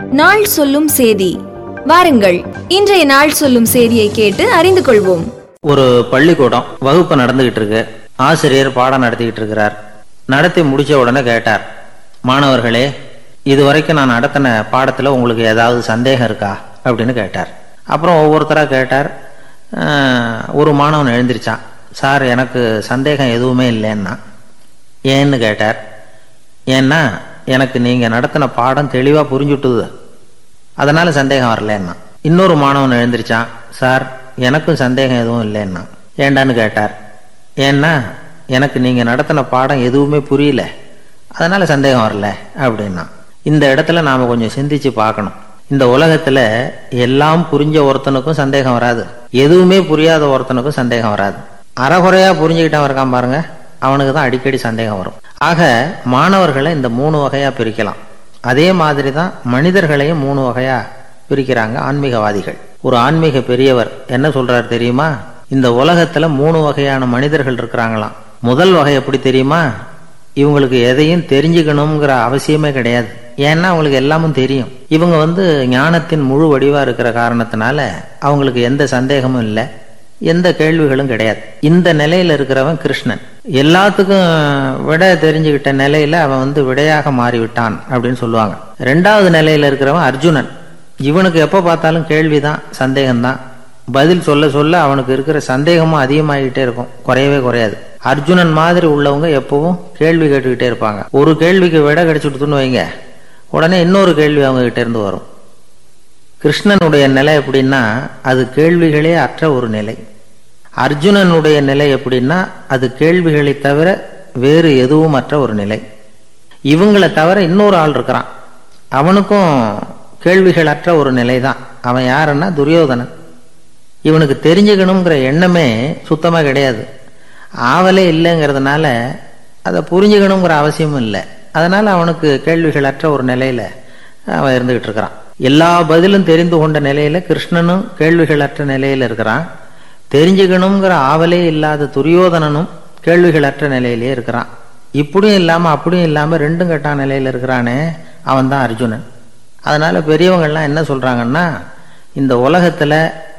நாள் சொல்லும் சேதி வாருங்கள் இன்றைய நாள் சொல்லும் சேதியை கேட்டு அறிந்து கொள்வோம் ஒரு பள்ளிக்கூடம் வகுப்பு நடந்துகிட்டு இருக்கு ஆசிரியர் பாடம் நடத்திக்கிட்டு இருக்கிறார் நடத்தி முடிச்ச உடனே கேட்டார் மாணவர்களே இதுவரைக்கும் நான் நடத்தின பாடத்தில் உங்களுக்கு ஏதாவது சந்தேகம் இருக்கா அப்படின்னு கேட்டார் அப்புறம் ஒவ்வொருத்தராக கேட்டார் ஆஹ், ஒரு மாணவன் எழுந்திருச்சான் சார் எனக்கு சந்தேகம் எதுவுமே இல்லைன்னா ஏன்னு கேட்டார் ஏன்னா எனக்கு நீங்கள் நடத்தின பாடம் தெளிவாக புரிஞ்சுட்டுது அதனால சந்தேகம் வரலன்னா இன்னொரு மாணவன் எழுந்திருச்சான் சார் எனக்கும் சந்தேகம் எதுவும் இல்லைன்னா ஏண்டான்னு கேட்டார் ஏன்னா எனக்கு நீங்க நடத்தின பாடம் எதுவுமே புரியல அதனால சந்தேகம் வரல அப்படின்னா இந்த இடத்துல நாம கொஞ்சம் சிந்திச்சு பார்க்கணும் இந்த உலகத்துல எல்லாம் புரிஞ்ச ஒருத்தனுக்கும் சந்தேகம் வராது எதுவுமே புரியாத ஒருத்தனுக்கும் சந்தேகம் வராது அறகுறையா புரிஞ்சுக்கிட்டவன் இருக்கான் பாருங்க அவனுக்கு தான் அடிக்கடி சந்தேகம் வரும் ஆக மாணவர்களை இந்த மூணு வகையா பிரிக்கலாம் அதே மாதிரி தான் மனிதர்களையும் மூணு வகையா பிரிக்கிறாங்க ஆன்மீகவாதிகள் ஒரு ஆன்மீக பெரியவர் என்ன சொல்றாரு தெரியுமா இந்த உலகத்துல மூணு வகையான மனிதர்கள் இருக்கிறாங்களாம் முதல் வகை எப்படி தெரியுமா இவங்களுக்கு எதையும் தெரிஞ்சுக்கணுங்கிற அவசியமே கிடையாது ஏன்னா அவங்களுக்கு எல்லாமும் தெரியும் இவங்க வந்து ஞானத்தின் முழு வடிவா இருக்கிற காரணத்தினால அவங்களுக்கு எந்த சந்தேகமும் இல்லை எந்த கேள்விகளும் கிடையாது இந்த நிலையில இருக்கிறவன் கிருஷ்ணன் எல்லாத்துக்கும் விட தெரிஞ்சுக்கிட்ட நிலையில அவன் வந்து விடையாக மாறிவிட்டான் அப்படின்னு சொல்லுவாங்க ரெண்டாவது நிலையில இருக்கிறவன் அர்ஜுனன் இவனுக்கு எப்போ பார்த்தாலும் கேள்விதான் சந்தேகம்தான் பதில் சொல்ல சொல்ல அவனுக்கு இருக்கிற சந்தேகமும் அதிகமாகிட்டே இருக்கும் குறையவே குறையாது அர்ஜுனன் மாதிரி உள்ளவங்க எப்பவும் கேள்வி கேட்டுக்கிட்டே இருப்பாங்க ஒரு கேள்விக்கு விட கிடைச்சுட்டுன்னு வைங்க உடனே இன்னொரு கேள்வி அவங்க கிட்ட இருந்து வரும் கிருஷ்ணனுடைய நிலை எப்படின்னா அது கேள்விகளே அற்ற ஒரு நிலை அர்ஜுனனுடைய நிலை எப்படின்னா அது கேள்விகளை தவிர வேறு எதுவும் அற்ற ஒரு நிலை இவங்களை தவிர இன்னொரு ஆள் இருக்கிறான் அவனுக்கும் கேள்விகள் அற்ற ஒரு நிலை தான் அவன் யாருன்னா துரியோதனன் இவனுக்கு தெரிஞ்சுக்கணுங்கிற எண்ணமே சுத்தமாக கிடையாது ஆவலே இல்லைங்கிறதுனால அதை புரிஞ்சுக்கணுங்கிற அவசியமும் இல்லை அதனால அவனுக்கு கேள்விகள் அற்ற ஒரு நிலையில அவன் இருந்துகிட்டு இருக்கிறான் எல்லா பதிலும் தெரிந்து கொண்ட நிலையில கிருஷ்ணனும் கேள்விகள் அற்ற நிலையில இருக்கிறான் தெரிஞ்சுக்கணுங்கிற ஆவலே இல்லாத துரியோதனனும் கேள்விகள் அற்ற நிலையிலே இருக்கிறான் இப்படியும் இல்லாம அப்படியும் இல்லாம ரெண்டும் கெட்டான நிலையில இருக்கிறானே அவன் தான் அர்ஜுனன் அதனால பெரியவங்கள்லாம் என்ன சொல்றாங்கன்னா இந்த உலகத்துல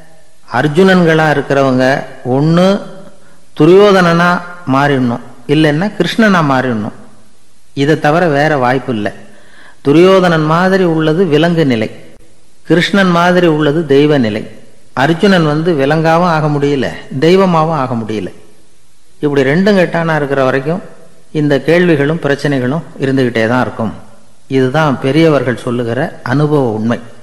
அர்ஜுனன்களா இருக்கிறவங்க ஒன்று துரியோதனனா மாறிடணும் இல்லைன்னா கிருஷ்ணனா மாறிடணும் இதை தவிர வேற வாய்ப்பு இல்லை துரியோதனன் மாதிரி உள்ளது விலங்கு நிலை கிருஷ்ணன் மாதிரி உள்ளது தெய்வ நிலை அர்ஜுனன் வந்து விலங்காவும் ஆக முடியல தெய்வமாவும் ஆக முடியல இப்படி ரெண்டும் கெட்டானா இருக்கிற வரைக்கும் இந்த கேள்விகளும் பிரச்சனைகளும் இருந்துகிட்டே தான் இருக்கும் இதுதான் பெரியவர்கள் சொல்லுகிற அனுபவ உண்மை